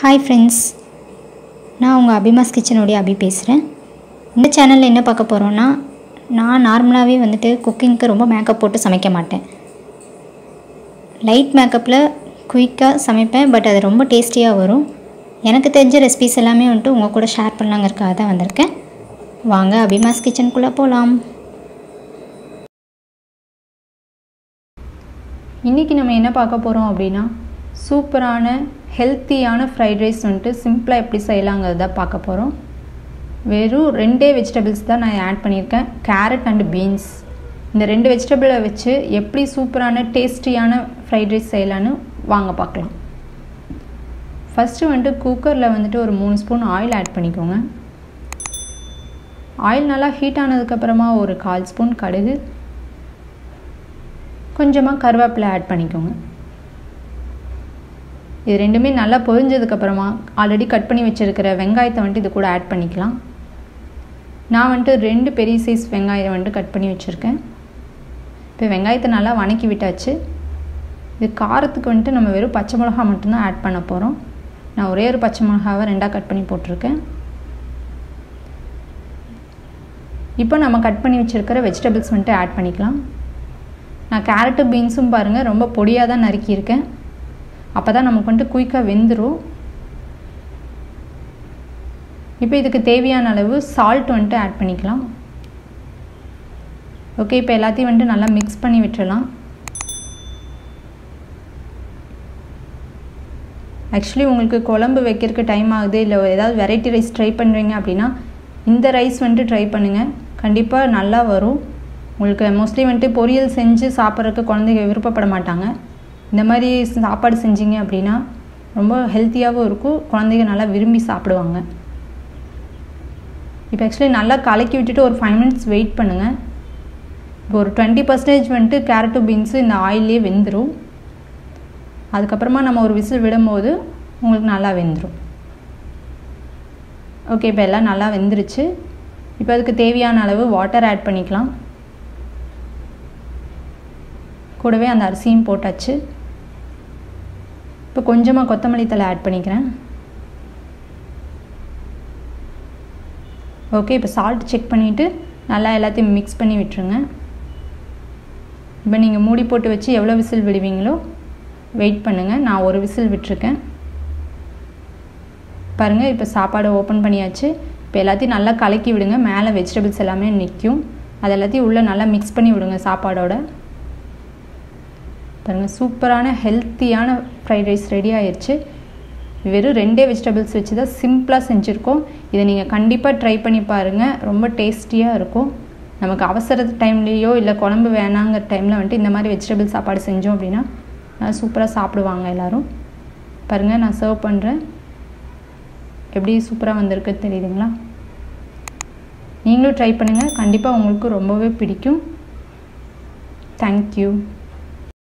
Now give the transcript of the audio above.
hi friends நான் உங்கள் அபிமாஸ் கிச்சனுடைய அபி பேசுகிறேன் இந்த சேனலில் என்ன பார்க்க போகிறோன்னா நான் நார்மலாகவே வந்துட்டு குக்கிங்க்கு ரொம்ப மேக்கப் போட்டு சமைக்க மாட்டேன் லைட் மேக்கப்பில் குயிக்காக சமைப்பேன் பட் அது ரொம்ப டேஸ்டியாக வரும் எனக்கு தெரிஞ்ச ரெசிபிஸ் எல்லாமே வந்துட்டு உங்கள் கூட ஷேர் பண்ணலாங்கிறதுக்காக தான் வந்திருக்கேன் வாங்க அபிமாஸ் கிச்சனுக்குள்ளே போகலாம் இன்றைக்கி நம்ம என்ன பார்க்க போகிறோம் அப்படின்னா சூப்பரான ஹெல்த்தியான ஃப்ரைட் ரைஸ் வந்துட்டு சிம்பிளாக எப்படி செய்யலாங்கிறத பார்க்க போகிறோம் வெறும் ரெண்டே வெஜிடபிள்ஸ் தான் நான் ஆட் பண்ணியிருக்கேன் கேரட் அண்ட் பீன்ஸ் இந்த ரெண்டு வெஜிடபிளை வச்சு எப்படி சூப்பரான டேஸ்டியான ஃப்ரைட் ரைஸ் செய்யலான்னு வாங்க பார்க்கலாம் ஃபஸ்ட்டு வந்துட்டு குக்கரில் வந்துட்டு ஒரு மூணு ஸ்பூன் ஆயில் ஆட் பண்ணிக்கோங்க ஆயில் நல்லா ஹீட் ஆனதுக்கப்புறமா ஒரு கால் ஸ்பூன் கடுகு கொஞ்சமாக கருவேப்பிலை ஆட் பண்ணிக்கோங்க இது ரெண்டுமே நல்லா பொரிஞ்சதுக்கப்புறமா ஆல்ரெடி கட் பண்ணி வச்சுருக்கிற வெங்காயத்தை வந்துட்டு இது கூட ஆட் பண்ணிக்கலாம் நான் வந்துட்டு ரெண்டு பெரிய சைஸ் வெங்காயம் வந்துட்டு கட் பண்ணி வச்சுருக்கேன் இப்போ வெங்காயத்தை நல்லா வணக்கி விட்டாச்சு இது காரத்துக்கு வந்துட்டு நம்ம வெறும் பச்சை மிளகா மட்டும்தான் ஆட் பண்ண போகிறோம் நான் ஒரே ஒரு பச்சை மிளகாவை ரெண்டாக கட் பண்ணி போட்டிருக்கேன் இப்போ நம்ம கட் பண்ணி வச்சுருக்கிற வெஜிடபிள்ஸ் வந்துட்டு ஆட் பண்ணிக்கலாம் நான் கேரட்டு பீன்ஸும் பாருங்கள் ரொம்ப பொடியாக தான் நறுக்கியிருக்கேன் அப்போ தான் நமக்கு வந்துட்டு குயிக்காக வெந்துடும் இப்போ இதுக்கு தேவையான அளவு சால்ட் வந்துட்டு ஆட் பண்ணிக்கலாம் ஓகே இப்போ எல்லாத்தையும் வந்துட்டு நல்லா மிக்ஸ் பண்ணி விட்டுறலாம் ஆக்சுவலி உங்களுக்கு குழம்பு வைக்கிறதுக்கு டைம் ஆகுது இல்லை ஏதாவது வெரைட்டி ரைஸ் ட்ரை பண்ணுறீங்க அப்படின்னா இந்த ரைஸ் வந்துட்டு ட்ரை பண்ணுங்கள் கண்டிப்பாக நல்லா வரும் உங்களுக்கு மோஸ்ட்லி வந்துட்டு பொரியல் செஞ்சு சாப்பிட்றதுக்கு குழந்தைங்க விருப்பப்பட மாட்டாங்க இந்த மாதிரி சாப்பாடு செஞ்சீங்க அப்படின்னா ரொம்ப ஹெல்த்தியாகவும் இருக்கும் குழந்தைங்க நல்லா விரும்பி சாப்பிடுவாங்க இப்போ ஆக்சுவலி நல்லா கலக்கி விட்டுட்டு ஒரு ஃபைவ் மினிட்ஸ் வெயிட் பண்ணுங்கள் இப்போ ஒரு டுவெண்ட்டி பர்சன்டேஜ் வந்துட்டு கேரட்டு பீன்ஸு இந்த ஆயிலே வெந்துடும் அதுக்கப்புறமா நம்ம ஒரு விசில் விடும்போது உங்களுக்கு நல்லா வெந்துடும் ஓகே இப்போ எல்லாம் நல்லா வெந்துருச்சு இப்போ அதுக்கு தேவையான அளவு வாட்டர் ஆட் பண்ணிக்கலாம் கூடவே அந்த அரிசியும் போட்டாச்சு இப்போ கொஞ்சமாக கொத்தமல்லி தலை ஆட் பண்ணிக்கிறேன் ஓகே இப்போ சால்ட் செக் பண்ணிவிட்டு நல்லா எல்லாத்தையும் மிக்ஸ் பண்ணி விட்டுருங்க இப்போ நீங்கள் மூடி போட்டு வச்சு எவ்வளோ விசில் விடுவீங்களோ வெயிட் பண்ணுங்கள் நான் ஒரு விசில் விட்டுருக்கேன் பாருங்கள் இப்போ சாப்பாடை ஓப்பன் பண்ணியாச்சு இப்போ எல்லாத்தையும் நல்லா கலக்கி விடுங்க மேலே வெஜிடபிள்ஸ் எல்லாமே நிற்கும் அது எல்லாத்தையும் உள்ளே நல்லா மிக்ஸ் பண்ணி விடுங்க சாப்பாடோட பாருங்கள் சூப்பரான ஹெல்த்தியான ஃப்ரைட் ரைஸ் ரெடி ஆயிடுச்சு வெறும் ரெண்டே வெஜிடபிள்ஸ் வச்சு தான் சிம்பிளாக செஞ்சுருக்கோம் இதை நீங்கள் கண்டிப்பாக ட்ரை பண்ணி பாருங்கள் ரொம்ப டேஸ்டியாக இருக்கும் நமக்கு அவசர டைம்லேயோ இல்லை குழம்பு வேணாங்கிற டைமில் வந்துட்டு இந்த மாதிரி வெஜிடபிள் சாப்பாடு செஞ்சோம் அப்படின்னா நல்லா சூப்பராக சாப்பிடுவாங்க எல்லோரும் பாருங்கள் நான் சர்வ் பண்ணுறேன் எப்படி சூப்பராக வந்திருக்கு தெரியுதுங்களா நீங்களும் ட்ரை பண்ணுங்கள் கண்டிப்பாக உங்களுக்கு ரொம்பவே பிடிக்கும் தேங்க்யூ